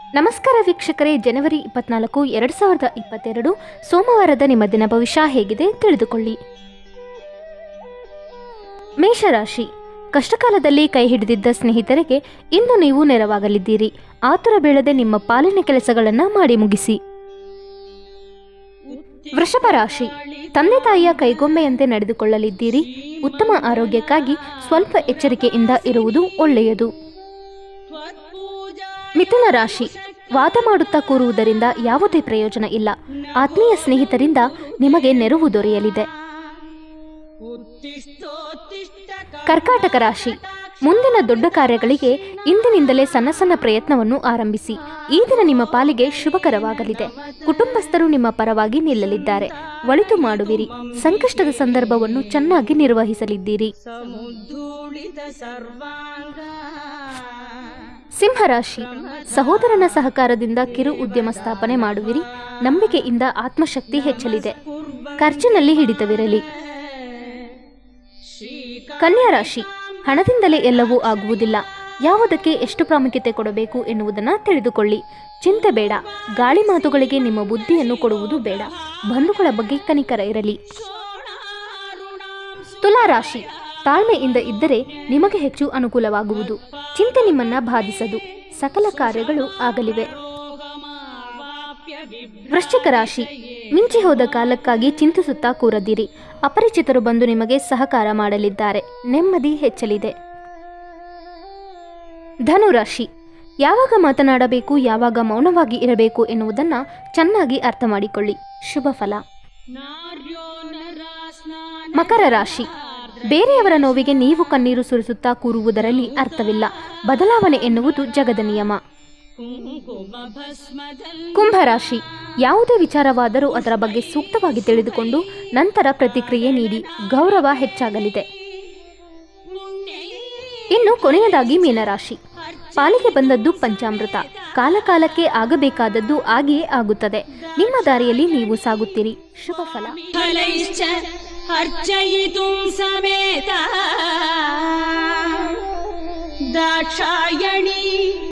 ನಮಸ್ಕಾರ ವೀಕ್ಷಕರೇ ಜನವರಿ ಇಪ್ಪತ್ನಾಲ್ಕು ಎರಡು ಸಾವಿರದ ಇಪ್ಪತ್ತೆರಡು ಸೋಮವಾರದ ನಿಮ್ಮ ದಿನ ಭವಿಷ್ಯ ಹೇಗಿದೆ ತಿಳಿದುಕೊಳ್ಳಿ ಮೇಷರಾಶಿ ಕಷ್ಟಕಾಲದಲ್ಲಿ ಕೈ ಹಿಡಿದಿದ್ದ ಸ್ನೇಹಿತರಿಗೆ ಇಂದು ನೀವು ನೆರವಾಗಲಿದ್ದೀರಿ ಆತುರ ಬೀಳದೆ ನಿಮ್ಮ ಪಾಲಿನ ಕೆಲಸಗಳನ್ನು ಮಾಡಿ ಮುಗಿಸಿ ವೃಷಭ ರಾಶಿ ತಂದೆ ತಾಯಿಯ ಕೈಗೊಂಬೆಯಂತೆ ನಡೆದುಕೊಳ್ಳಲಿದ್ದೀರಿ ಉತ್ತಮ ಆರೋಗ್ಯಕ್ಕಾಗಿ ಸ್ವಲ್ಪ ಎಚ್ಚರಿಕೆಯಿಂದ ಇರುವುದು ಒಳ್ಳೆಯದು ಮಿಥುನ ರಾಶಿ ವಾದ ಮಾಡುತ್ತಾ ಕೂರುವುದರಿಂದ ಯಾವುದೇ ಪ್ರಯೋಜನ ಇಲ್ಲ ಆತ್ಮೀಯ ಸ್ನೇಹಿತರಿಂದ ನಿಮಗೆ ನೆರವು ದೊರೆಯಲಿದೆ ಕರ್ಕಾಟಕ ರಾಶಿ ಮುಂದಿನ ದೊಡ್ಡ ಕಾರ್ಯಗಳಿಗೆ ಇಂದಿನಿಂದಲೇ ಸಣ್ಣ ಸಣ್ಣ ಪ್ರಯತ್ನವನ್ನು ಆರಂಭಿಸಿ ಈ ದಿನ ನಿಮ್ಮ ಪಾಲಿಗೆ ಶುಭಕರವಾಗಲಿದೆ ಕುಟುಂಬಸ್ಥರು ನಿಮ್ಮ ಪರವಾಗಿ ನಿಲ್ಲಲಿದ್ದಾರೆ ಒಳಿತು ಮಾಡುವಿರಿ ಸಂಕಷ್ಟದ ಸಂದರ್ಭವನ್ನು ಚೆನ್ನಾಗಿ ನಿರ್ವಹಿಸಲಿದ್ದೀರಿ ಸಮುದ್ಧೂಳಿತ ಸರ್ವಾಂಗ ಸಿಂಹರಾಶಿ ಸಹೋದರನ ಸಹಕಾರದಿಂದ ಕಿರು ಉದ್ಯಮ ಸ್ಥಾಪನೆ ಮಾಡುವಿರಿ ನಂಬಿಕೆಯಿಂದ ಆತ್ಮಶಕ್ತಿ ಹೆಚ್ಚಲಿದೆ ಖರ್ಚಿನಲ್ಲಿ ಹಿಡಿತವಿರಲಿ ಕನ್ಯಾ ರಾಶಿ ಹಣದಿಂದಲೇ ಎಲ್ಲವೂ ಆಗುವುದಿಲ್ಲ ಯಾವುದಕ್ಕೆ ಎಷ್ಟು ಪ್ರಾಮುಖ್ಯತೆ ಕೊಡಬೇಕು ಎನ್ನುವುದನ್ನು ತಿಳಿದುಕೊಳ್ಳಿ ಚಿಂತೆ ಬೇಡ ಗಾಳಿ ಮಾತುಗಳಿಗೆ ನಿಮ್ಮ ಬುದ್ಧಿಯನ್ನು ಕೊಡುವುದು ಬೇಡ ಬಂಧುಗಳ ಬಗ್ಗೆ ಕನಿಕರ ಇರಲಿ ತುಲಾ ರಾಶಿ ತಾಳ್ಮೆಯಿಂದ ಇದ್ದರೆ ನಿಮಗೆ ಹೆಚ್ಚು ಅನುಕೂಲವಾಗುವುದು ಚಿಂತೆ ನಿಮ್ಮನ್ನ ಬಾಧಿಸದು ಸಕಲ ಕಾರ್ಯಗಳು ಆಗಲಿವೆ ವೃಶ್ಚಿಕ ರಾಶಿ ಮಿಂಚಿ ಹೋದ ಕಾಲಕ್ಕಾಗಿ ಚಿಂತಿಸುತ್ತಾ ಕೂರದಿರಿ ಅಪರಿಚಿತರು ಬಂದು ನಿಮಗೆ ಸಹಕಾರ ಮಾಡಲಿದ್ದಾರೆ ನೆಮ್ಮದಿ ಹೆಚ್ಚಲಿದೆ ಧನುರಾಶಿ ಯಾವಾಗ ಮಾತನಾಡಬೇಕು ಯಾವಾಗ ಮೌನವಾಗಿ ಇರಬೇಕು ಎನ್ನುವುದನ್ನ ಚೆನ್ನಾಗಿ ಅರ್ಥ ಮಾಡಿಕೊಳ್ಳಿ ಶುಭ ಫಲ ನಾರ್ಯೋ ನರಾಸ್ನಾನ ಮಕರ ರಾಶಿ ಬೇರೆಯವರ ನೋವಿಗೆ ನೀವು ಕಣ್ಣೀರು ಸುರಿಸುತ್ತಾ ಕೂರುವುದರಲ್ಲಿ ಅರ್ಥವಿಲ್ಲ ಬದಲಾವಣೆ ಎನ್ನುವುದು ಜಗದ ನಿಯಮ ಕುಂಕುಮ ಭಸ್ಮದಲ್ಲಿ ಕುಂಭರಾಶಿ ಯಾವುದೇ ವಿಚಾರವಾದರೂ ಅದರ ಬಗ್ಗೆ ಸೂಕ್ತವಾಗಿ ತಿಳಿದುಕೊಂಡು ನಂತರ ಪ್ರತಿಕ್ರಿಯೆ ನೀಡಿ ಗೌರವ ಹೆಚ್ಚಾಗಲಿದೆ ಇನ್ನು ಕೊನೆಯದಾಗಿ ಮೀನರಾಶಿ ಪಾಲಿಗೆ ಬಂದದ್ದು ಪಂಚಾಮೃತ ಕಾಲಕಾಲಕ್ಕೆ ಆಗಬೇಕಾದದ್ದು ಆಗಿಯೇ ಆಗುತ್ತದೆ ನಿಮ್ಮ ದಾರಿಯಲ್ಲಿ ನೀವು ಸಾಗುತ್ತೀರಿ ಶುಭ ಫಲ ಫಲೈಶ್ಚ ಅರ್ಚಯಿತುಂ ಸಮೇತ ದಾಕ್ಷಾಯಣಿ